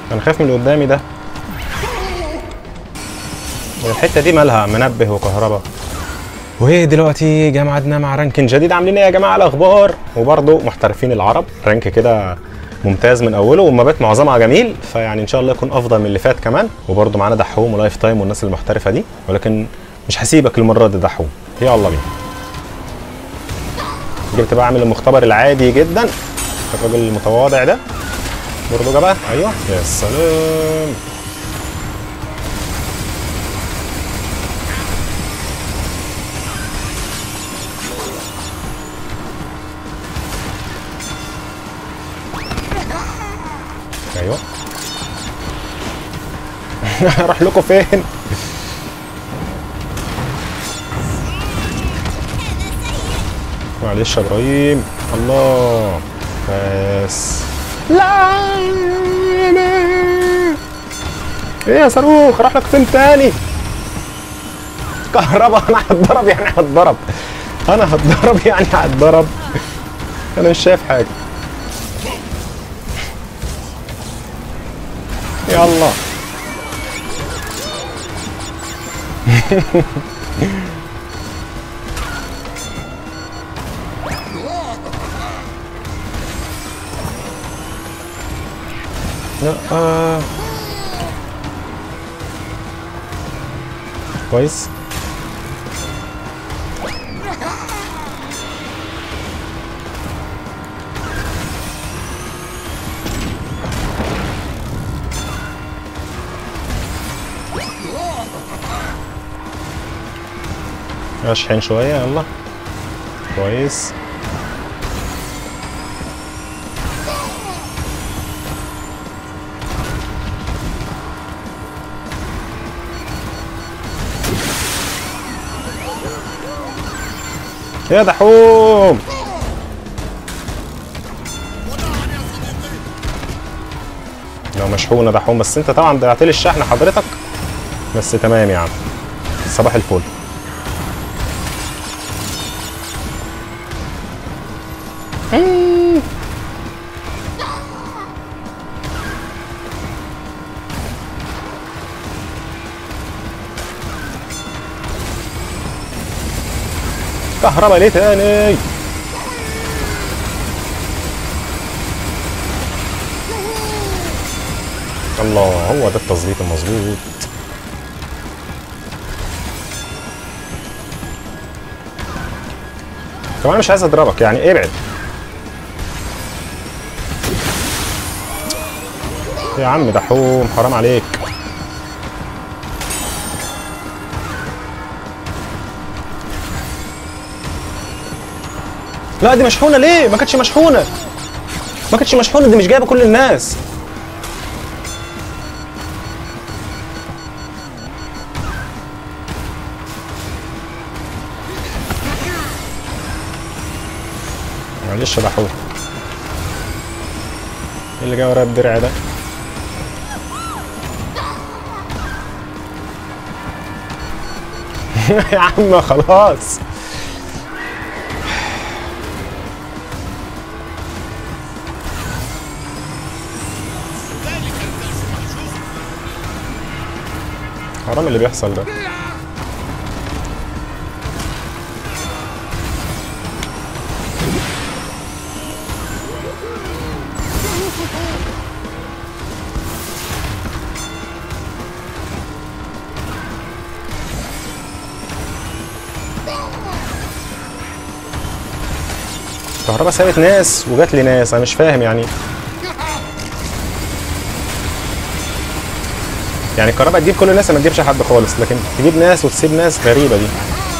انا خايف من اللي قدامي ده الحته دي مالها منبه وكهرباء وهي دلوقتي جمعنا مع رانك جديد عاملين ايه يا جماعه الاخبار وبرضه محترفين العرب رانك كده ممتاز من اوله والمابات معظمها جميل فيعني ان شاء الله يكون افضل من اللي فات كمان وبرضه معانا دحوم ولايف تايم والناس المحترفه دي ولكن مش هسيبك المره دي دحوم يلا بينا جبت بقى اعمل المختبر العادي جدا الراجل المتواضع ده برضه جابها ايوه يا سلام ايوه اروح لكم فين معلش يا ابراهيم الله بس لا ايه يا صاروخ راح لك فين تاني كهرباء انا هتضرب يعني هتضرب انا هتضرب يعني هتضرب انا مش شايف حاجه يلا لا آه. كويس اشحن شوية يلا كويس يا دحوم لو مشحونة دحوم بس انت طبعا ضيعت لي الشحن حضرتك بس تمام يا عم صباح الفل كهرباء ليه تاني الله هو ده التظبيط المظبوط طب انا مش عايز اضربك يعني ابعد يا عم دحوم حرام عليك لا دي مشحونه ليه ما كانتش مشحونه ما كانتش مشحونه دي مش جايبه كل الناس معلش يا دحوم ايه اللي جاي ورايا الدرع ده يا عم خلاص حرام اللي بيحصل ده كهربا سابت ناس وجات لي ناس انا مش فاهم يعني يعني الكهرباء تجيب كل الناس ما تجيبش حد خالص لكن تجيب ناس وتسيب ناس غريبه دي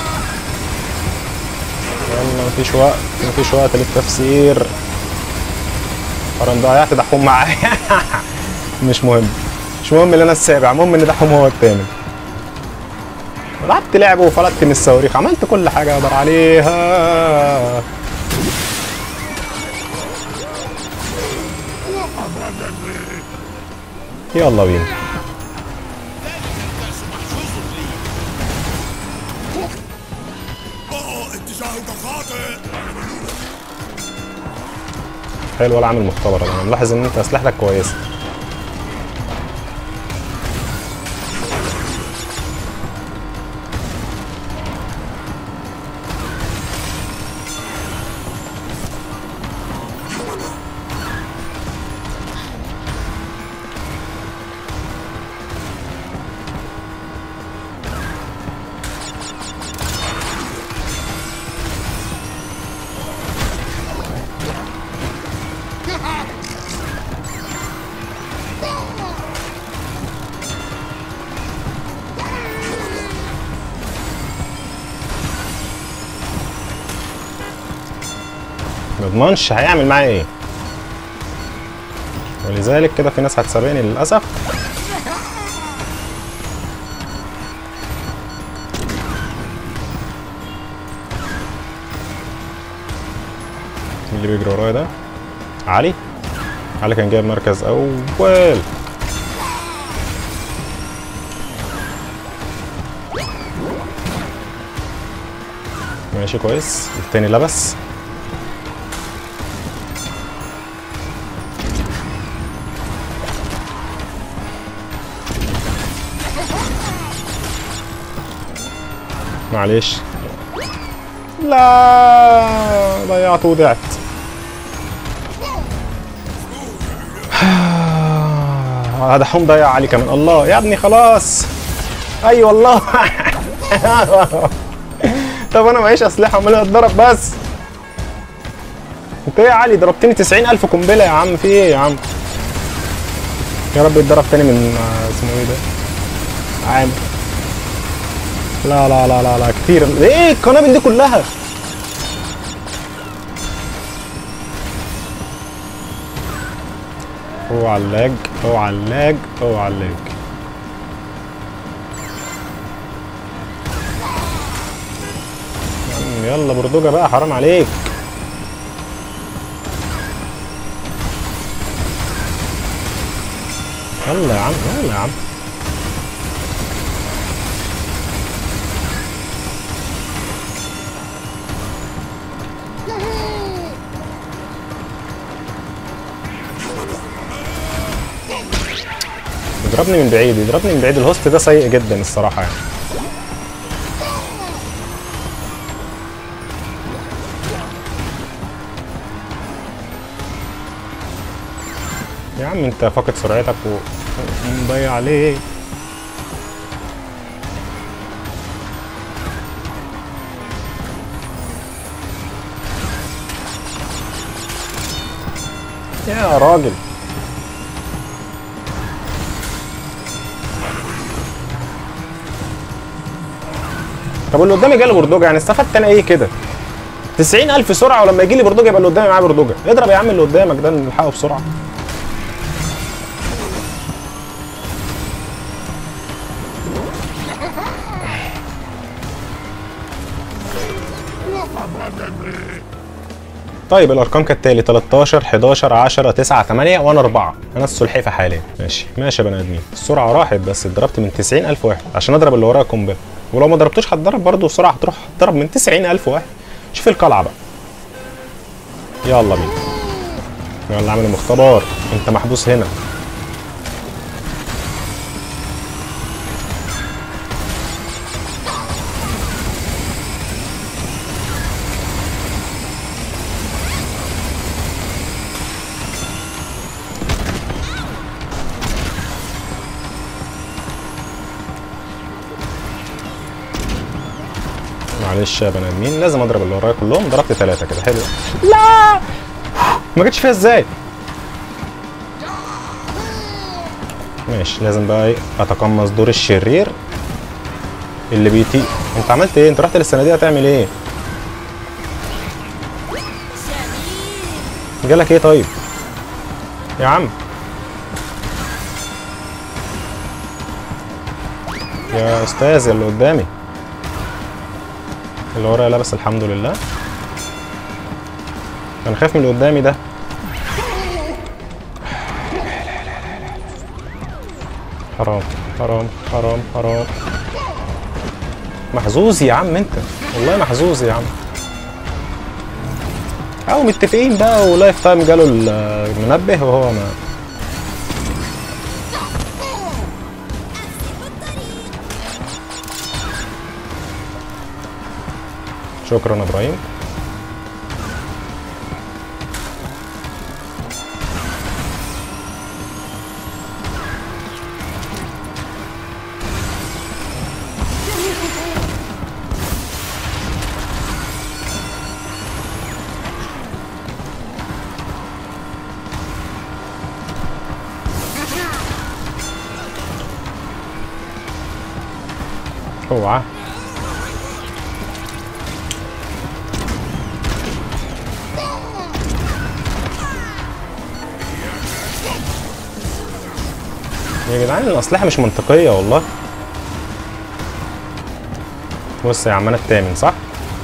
يلا مفيش وقت مفيش وقت للتفسير حرام ضيعت دحوم معايا مش مهم مش مهم ان انا السابع المهم ان دحوم هو الثامن لعبت لعبه وفلتت من الصواريخ عملت كل حاجه اقدر عليها يلا بينا اتجاهك خاطئ حلو ولا عامل مختبر انا ملاحظ ان انت اسلحتك كويسه ما اضمنش هيعمل معايا ايه ولذلك كده في ناس هتسابقني للاسف مين اللي بيجري ورايا ده علي علي كان جايب مركز اول ماشي كويس التاني لبس معلش لا ضيعت وضعت هذا حوم ضيع علي كمان الله يا ابني خلاص اي والله طب انا معيش اسلحه امال اتضرب بس انت ايه يا علي ضربتني 90000 قنبله يا عم في ايه يا عم يا رب يتضرب تاني من آه، اسمه ايه ده عامر لا لا لا لا لا كتير ايه القنابل دي كلها اوعى اللاج اوعى اللاج اوعى اللاج يا عم يلا بردوجة بقى حرام عليك يلا يا عم يلا يا عم يضربني من بعيد يضربني من بعيد الهوست ده سيء جدا الصراحة يعني يا عم انت فاقد سرعتك و- ومضيع عليه يا راجل طب اللي قدامي جالي بردوجة يعني استفدت انا ايه كده 90000 سرعة ولما يجي لي بردوجة يبقى اللي قدامي معاه بردوجة اضرب يا عم اللي قدامك ده نلحقه بسرعة طيب الارقام كالتالي 13 11 10 9 8 وانا 4 انا السلحفه حاليا ماشي ماشي يا بني ادمين السرعه راحت بس اتضربت من 90000 واحد عشان اضرب اللي ورايا قنبله ولو ما ضربتوش هتضرب برضه السرعه هتروح تضرب من 90000 واحد شوف القلعه بقى يلا بينا يلا اعمل المختبر انت محبوس هنا معلش يا بني ادمين لازم اضرب اللي ورايا كلهم ضربت ثلاثه كده حلو لا ما جتش فيها ازاي ماشي لازم بقى ايه اتقمص دور الشرير اللي بيطيق انت عملت ايه انت رحت للصناديق هتعمل ايه جالك ايه طيب يا عم يا استاذ اللي قدامي اللي ورايا لابس الحمد لله انا خايف من اللي قدامي ده حرام حرام حرام حرام محظوظ يا عم انت والله محظوظ يا عم او متفقين بقى ولايف تايم جاله المنبه وهو ما شكرا يا ابراهيم اوعى يا جدعان الاسلحه مش منطقيه والله بص يا عم انا التامن صح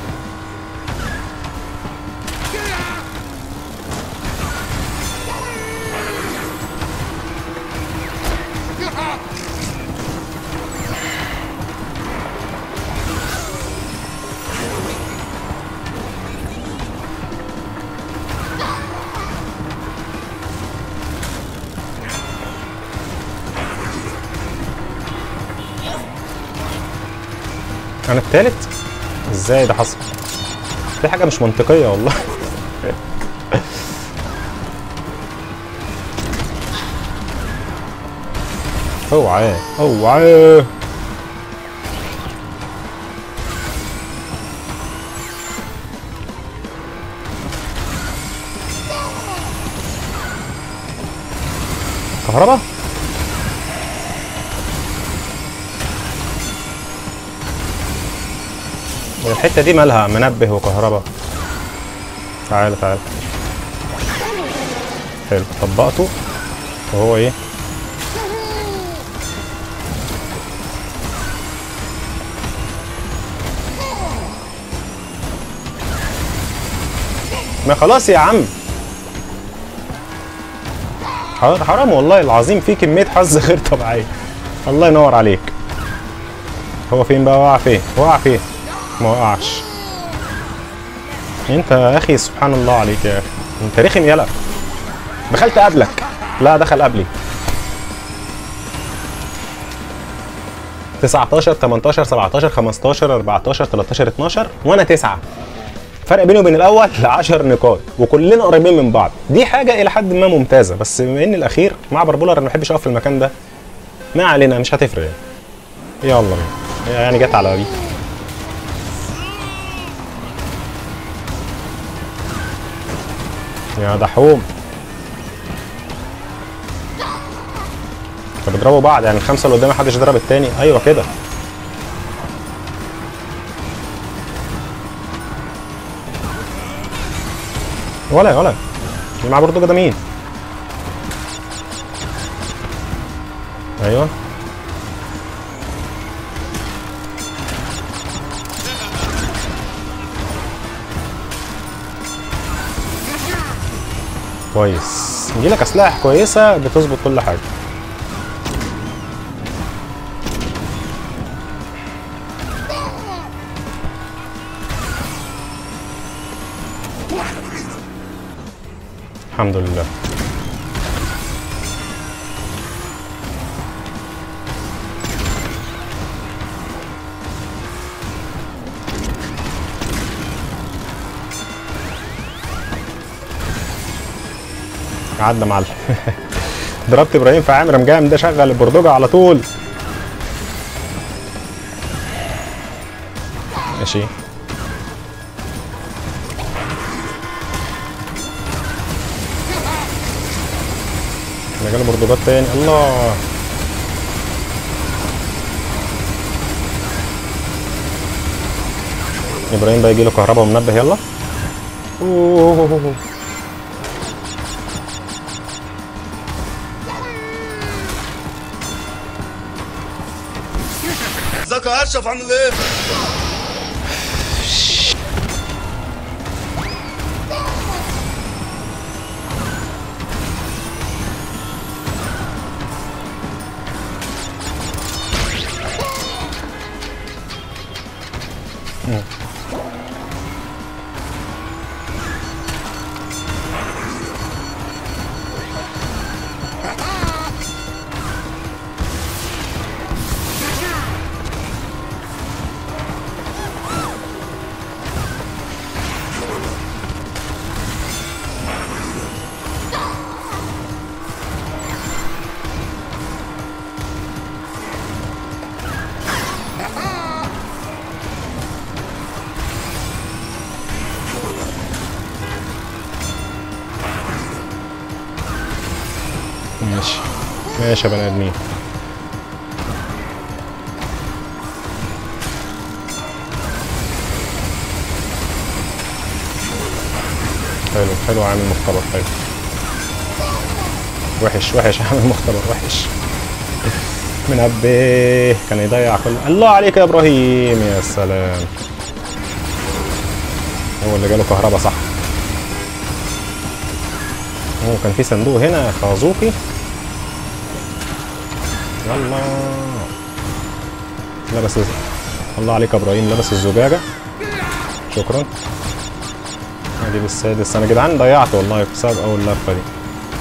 انا التالت ازاي ده حصل دي حاجه مش منطقيه والله اوعى اوعى كهربا الحته دي مالها منبه وكهربا تعالى تعالى حلو طبقته وهو ايه ما خلاص يا عم حرام حرام والله العظيم في كميه حظ غير طبيعيه الله ينور عليك هو فين بقى وقع فين وقع فين ما وقعش انت يا اخي سبحان الله عليك يا اخي انت رخم يلا دخلت قبلك لا دخل قبلي 19 18 17 15 14 13 12 وانا 9 فرق بيني وبين الاول 10 نقاط وكلنا قريبين من بعض دي حاجه الى حد ما ممتازه بس بما ان الاخير مع بربولر انا ما بحبش اقف في المكان ده ما علينا مش هتفرق يعني يلا بينا يعني جت على دي يا دحوم طب بيضربوا بعض يعني الخمسه اللي قدامي محدش ضرب التاني ايوه كده ولا ولا اللي معاه برضه ده مين ايوه كويس يجيلك اسلحه كويسه بتظبط كل حاجه الحمد لله عدى معلم ضربت ابراهيم في عامر قام جاي ده شغل البردوجة على طول ماشي ده جاله بردوجات تاني الله ابراهيم بقى يجي له كهرباء ومنبه يلا أوه. ازيك يا اشرف عامل ايه؟ ماشي ماشي يا بني ادمين حلو حلو عامل مختبر حلو وحش وحش عامل مختبر وحش منبه كان يضيع كل الله عليك يا ابراهيم يا سلام هو اللي جاله كهربا صح هو كان في صندوق هنا يا خازوقي يلا لبس الز- الله عليك يا ابراهيم لبس الزجاجه شكرا اجيب السادس انا يا جدعان ضيعت والله بسبب اول لفه دي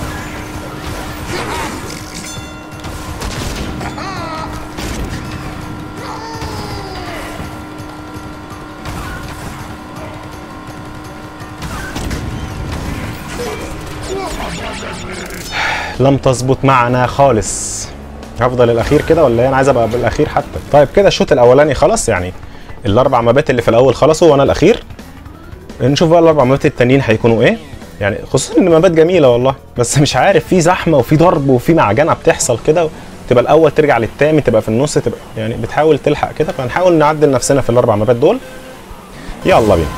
لم تظبط معنا خالص هفضل الاخير كده ولا ايه انا عايز ابقى بالاخير حتى طيب كده الشوط الاولاني خلاص يعني الاربع مبات اللي في الاول خلصوا وانا الاخير نشوف بقى الاربع مبات التانيين هيكونوا ايه يعني خصوصا ان مبات جميله والله بس مش عارف في زحمه وفي ضرب وفي معجنه بتحصل كده تبقى الاول ترجع للتاني تبقى في النص تبقى يعني بتحاول تلحق كده فهنحاول نعدل نفسنا في الاربع مبات دول يلا بينا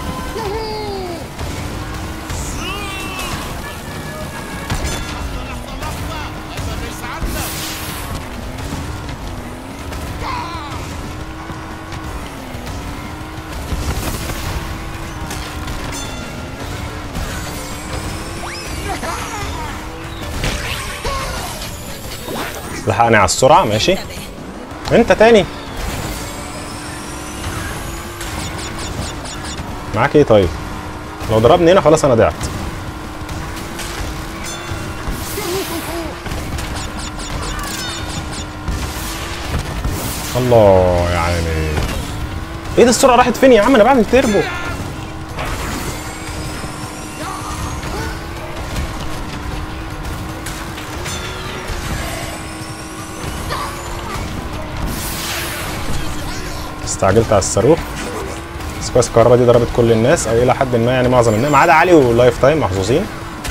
لحقني على السرعه ماشي انت تاني معاك ايه طيب لو ضربني هنا خلاص انا ضعت الله يا عيني ايه ده السرعه راحت فين يا عم انا بعمل تيربو استعجلت على الصاروخ بس كويس الكهرباء دي ضربت كل الناس او الى حد ما يعني معظم الناس ما عدا علي ولايف تايم محظوظين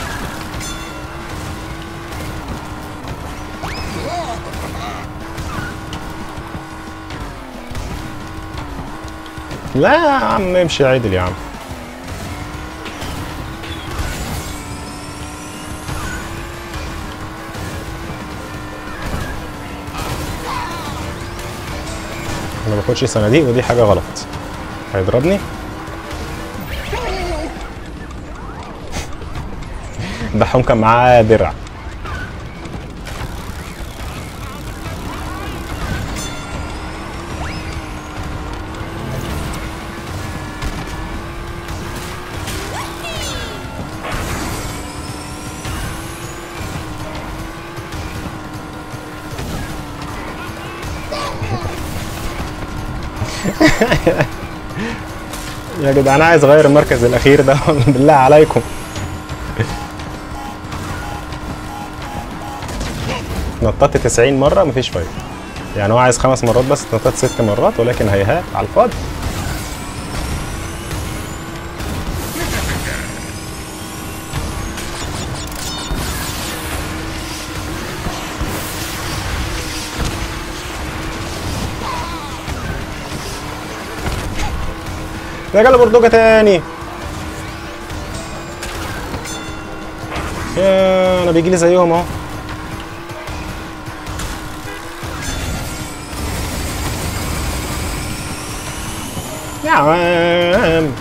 لا يا عم امشي عدل يا عم انا ما باخدش صناديق ودي حاجه غلط هيضربني دحوم كان معاه درع يا جدعان عايز اغير المركز الاخير ده بالله عليكم نططت 90 مره مفيش فايده يعني هو عايز خمس مرات بس نططت ست مرات ولكن هيهات على الفاضي ده جاله بردوجة تاني يا انا بيجي لي زيهم اهو يا عم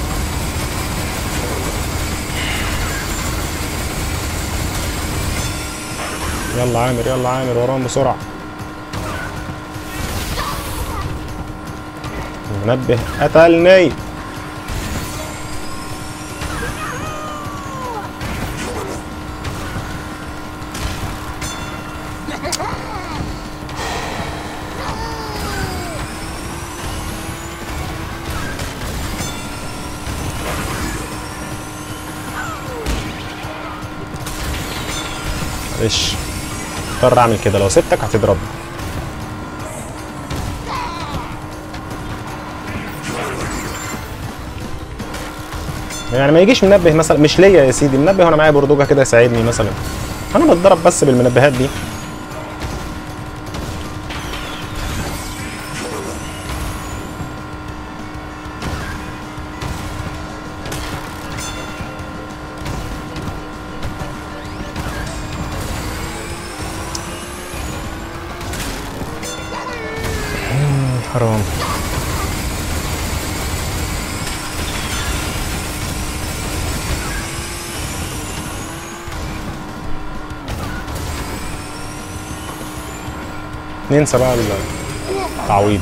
يلا عامر يلا عامر وراهم بسرعة منبه قتلني معلش اضطر اعمل كده لو سبتك هتضربني يعني ما يجيش منبه مثلا مش ليا يا سيدي منبه وانا معايا بردوجه كده يساعدني مثلا انا بتضرب بس بالمنبهات دي حرام ننسى بقى التعويض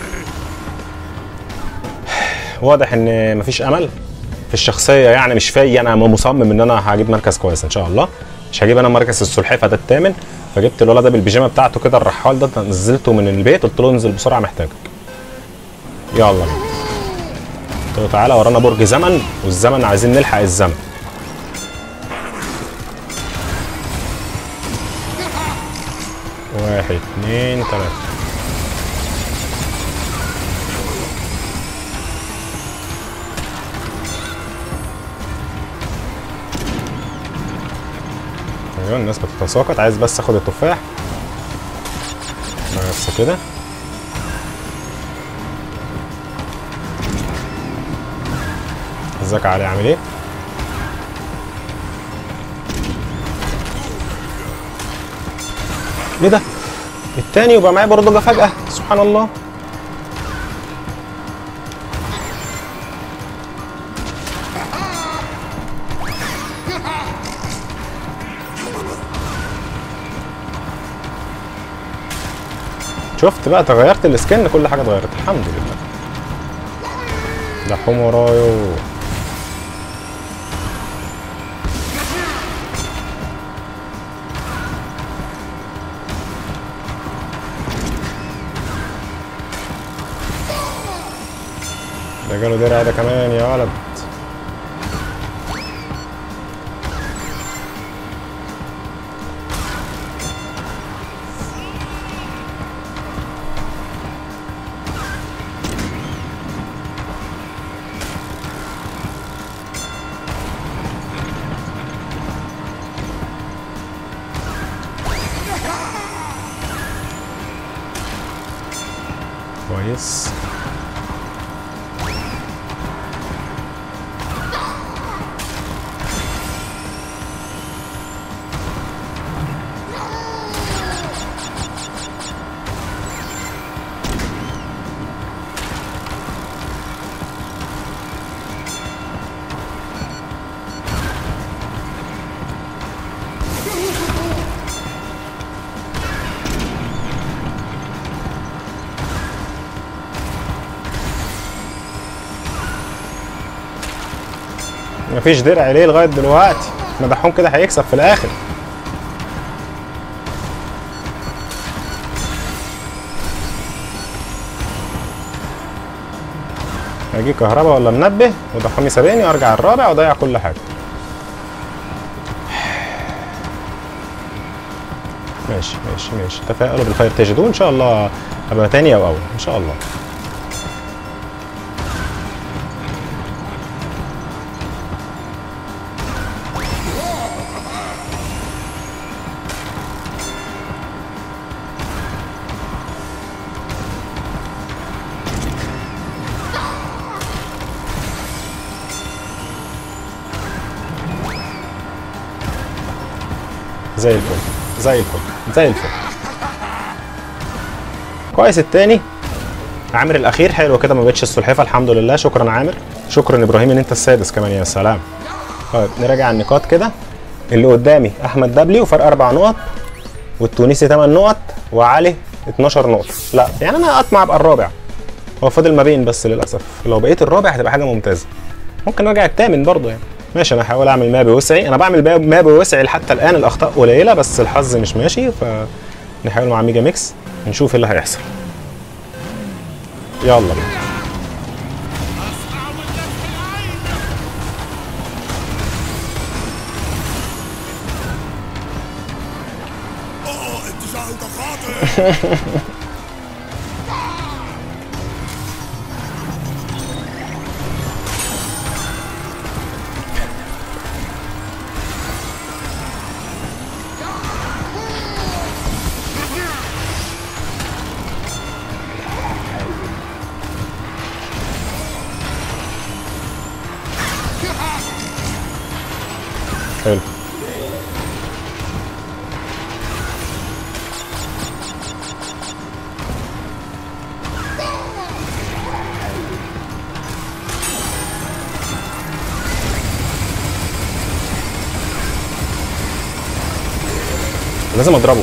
واضح ان مفيش امل في الشخصيه يعني مش فيا انا مصمم ان انا هجيب مركز كويس ان شاء الله مش هجيب انا مركز السلحفه ده الثامن فجبت الولد ده بالبيجامه بتاعته كده الرحال ده نزلته من البيت قلت له انزل بسرعه محتاجك يلا بينا قلت له تعالى ورانا برج زمن والزمن عايزين نلحق الزمن واحد اتنين تلاته ايوه الناس بتتساقط عايز بس اخد التفاح بس كده ازيك يا علي عامل ايه؟ ايه ده؟ التاني وبقى معايا برضه فجأة سبحان الله شفت بقى تغيرت السكن كل حاجه اتغيرت الحمد لله دحوم ورايا ده جاله درع ده كمان يا ولد كويس مفيش درع ليه لغايه دلوقتي مدحوم كده هيكسب في الاخر هجي كهرباء ولا منبه ودحوم يسابقني وارجع الرابع واضيع كل حاجه ماشي ماشي ماشي تفائلوا بالخير تجدوه ان شاء الله ابقى تاني او اول ان شاء الله زي الفل زي الفل زي الفل كويس التاني عامر الاخير حلو كده ما بقتش السلحفه الحمد لله شكرا عامر شكرا ابراهيم ان انت السادس كمان يا سلام طيب نراجع النقاط كده اللي قدامي احمد دبليو فرق اربع نقط والتونسي 8 نقط وعلي 12 نقطه لا يعني انا اطمع ابقى الرابع هو فاضل ما بين بس للاسف لو بقيت الرابع هتبقى حاجه ممتازه ممكن ارجع الثامن برضه يعني ماشي انا هحاول اعمل ما بوسعي انا بعمل ما بوسعي حتى الان الاخطاء قليله بس الحظ مش ماشي فنحاول مع ميجا ميكس نشوف ايه اللي هيحصل يلا بينا اه اتجاهك خاطئ حلو لازم اضربه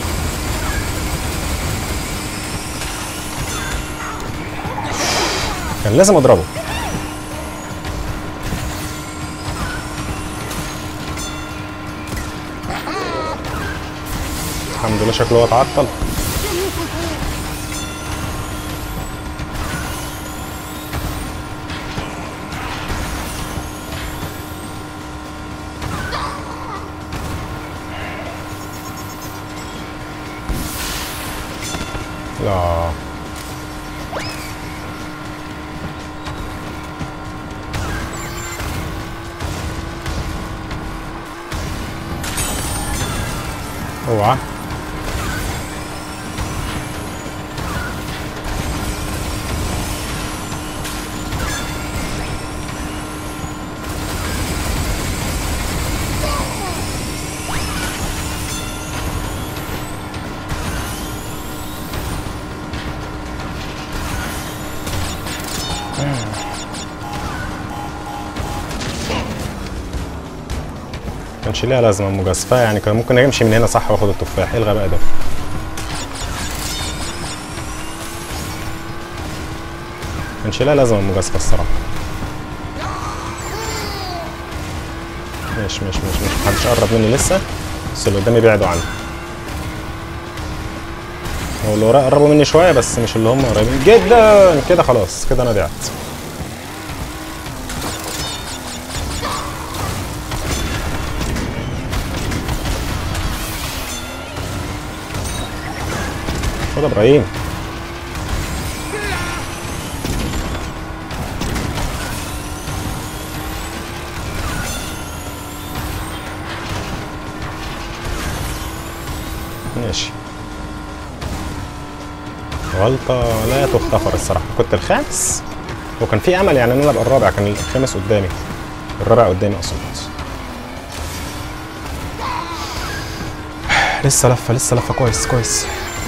كان لازم اضربه الحمد لله شكله هو اتعطل لا اوعى كانش ليها لازمه مجازفه يعني كان ممكن امشي من هنا صح واخد التفاح ايه الغباء ده كانش ليها لازمه المجازفه الصراحه ماشي ماشي ماشي ماشي محدش قرب مني لسه بس اللي قدامي بعدوا عني هو اللي ورايا قربوا مني شويه بس مش اللي هم قريبين جدا كده خلاص كده انا ضعت خد يا ابراهيم ماشي غلطة لا تغتفر الصراحة كنت الخامس وكان في أمل يعني إن أنا أبقى الرابع كان الخامس قدامي الرابع قدامي أقصد لسه لفة لسه لفة كويس كويس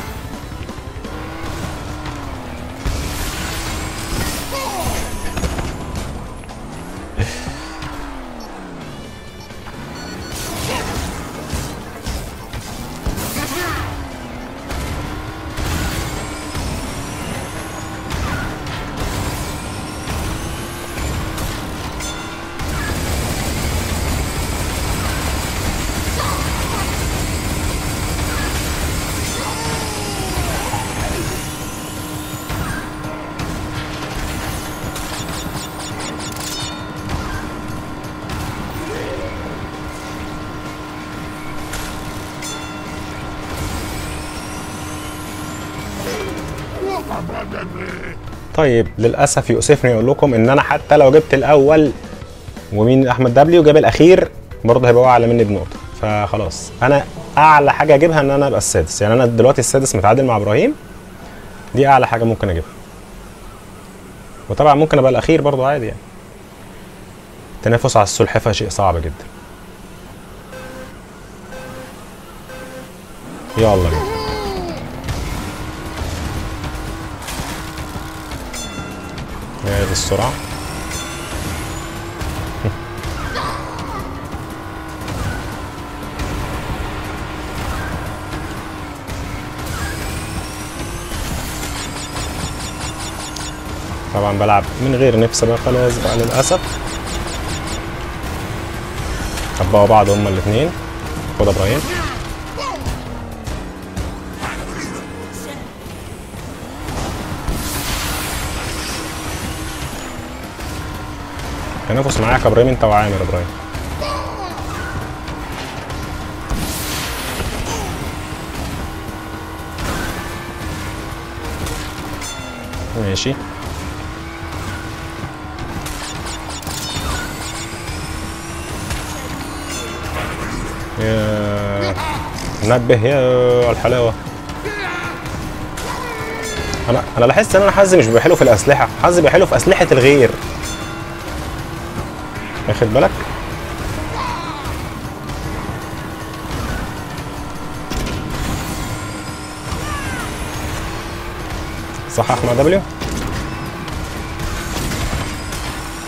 طيب للاسف يؤسفني اقول لكم ان انا حتى لو جبت الاول ومين احمد دبليو جاب الاخير برضه هيبقى هو اعلى مني بنقطه فخلاص انا اعلى حاجه اجيبها ان انا ابقى السادس يعني انا دلوقتي السادس متعادل مع ابراهيم دي اعلى حاجه ممكن اجيبها وطبعا ممكن ابقى الاخير برضه عادي يعني التنافس على السلحفاه شيء صعب جدا يلا بينا هذه السرعة طبعا بلعب من غير نفس بقى خلاص بقى للأسف طبقوا بعض هما الاتنين خد ابراهيم تنافس معاك يا ابراهيم انت وعامر ابراهيم ماشي يا نبه يا الحلاوه انا انا لاحظت ان انا حظي مش بيبقى حلو في الاسلحه حظي بيبقى حلو في اسلحه الغير واخد بالك صح يا احمد دبليو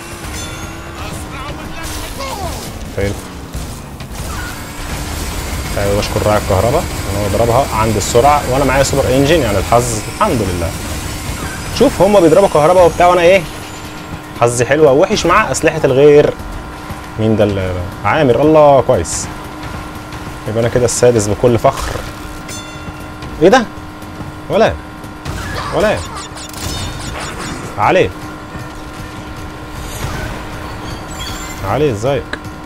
طيب أيوة بشكر راعي الكهرباء ان هو ضربها عند السرعه وانا معايا سوبر انجن يعني الحظ الحمد لله شوف هما بيضربوا كهرباء وبتاع وانا ايه حظي حلو او وحش مع اسلحه الغير مين ده اللي عامر الله كويس يبقى انا كده السادس بكل فخر ايه ده ولا ولا علي علي ازيك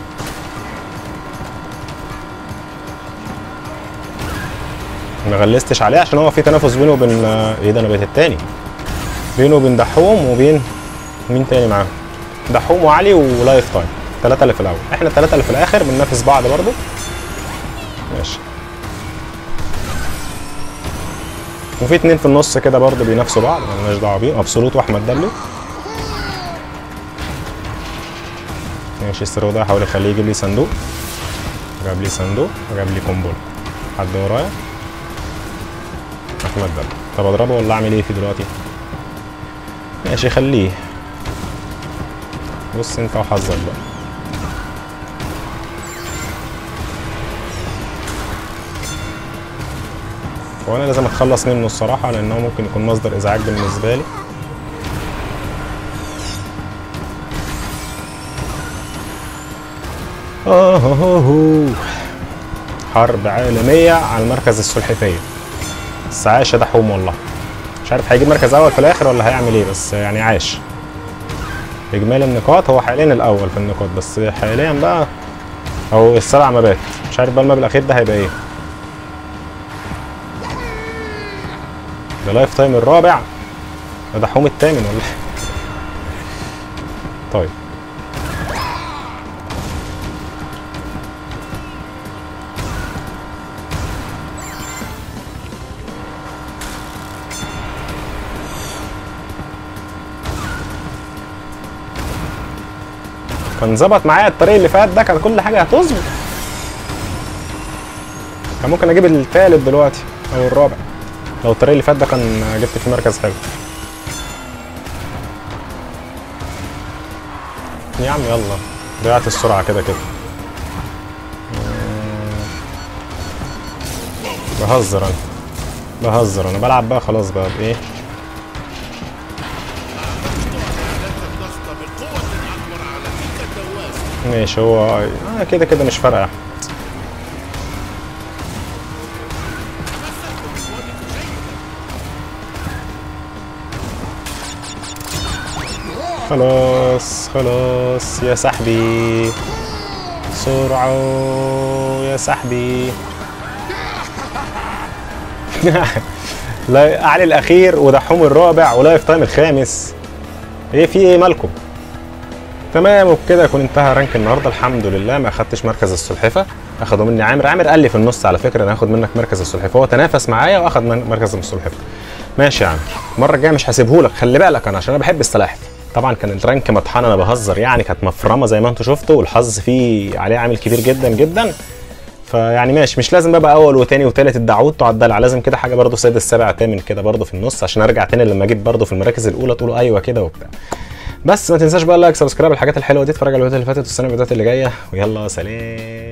ما غلستش عليه عشان هو في تنافس بينه وبين ايه ده انا بقيت التاني بينه وبين دحوم وبين مين تاني معاهم دحوم وعلي ولايف تايم الثلاثة اللي في الأول احنا الثلاثة اللي في الآخر بننافس بعض برضو ماشي وفي اتنين في النص كده برضو بينافسوا بعض مالناش دعوة بيهم ابسولوت واحمد دبلو ماشي السرو ده هحاول اخليه يجيب لي صندوق جاب لي صندوق وجاب لي قنبله حد ورايا احمد دبلو طب اضربه ولا اعمل ايه فيه دلوقتي ماشي خليه بص انت وحظك بقى وانا لازم اتخلص منه الصراحه لانه ممكن يكون مصدر ازعاج بالنسبه لي آه هو هو هو. حرب عالمية على المركز السلحفية بس عاش يا دحوم والله مش عارف هيجيب مركز أول في الآخر ولا هيعمل إيه بس يعني عاش إجمالي النقاط هو حاليا الأول في النقاط بس حاليا بقى أو السبع مبات مش عارف بقى الماب الأخير ده هيبقى إيه ده لايف تايم الرابع ده دحوم الثامن ولا إيه؟ طيب كان ظبط معايا الطريق اللي فات ده كان كل حاجه هتظبط كان ممكن اجيب الثالث دلوقتي او الرابع لو الطريق اللي فات ده كان جبت فيه مركز حلو يا عم يلا ضيعت السرعه كده كده بهزر انا بهزر انا بلعب بقى خلاص بقى بايه الضغط بقوة أكبر على تلك الدواسة ماشي هو آه كده كده مش فارقه خلاص خلاص يا صاحبي سرعة يا صاحبي لا علي الاخير ودحوم الرابع ولايف تايم الخامس ايه في ايه مالكم تمام وبكده يكون انتهى رانك النهارده الحمد لله ما اخدتش مركز السلحفه اخده مني عامر عامر قال لي في النص على فكره انا هاخد منك مركز السلحفه هو تنافس معايا واخد من مركز السلحفه ماشي يا عم المره الجايه مش هسيبهولك خلي بالك انا عشان انا بحب السلاحف طبعا كان الرانك مطحنه انا بهزر يعني كانت مفرمه زي ما انتم شفتوا والحظ فيه عليه عامل كبير جدا جدا فيعني ماشي مش لازم بقى اول وتاني وتالت الدعوت تقعد دلع لازم كده حاجه برضو سادس سابع تامن كده برضو في النص عشان ارجع تاني لما اجيب برضو في المراكز الاولى تقولوا ايوه كده وبتاع بس ما تنساش بقى اللايك سبسكرايب الحاجات الحلوه دي اتفرج على الفيديوهات اللي فاتت واستنى الفيديوهات اللي جايه ويلا سلام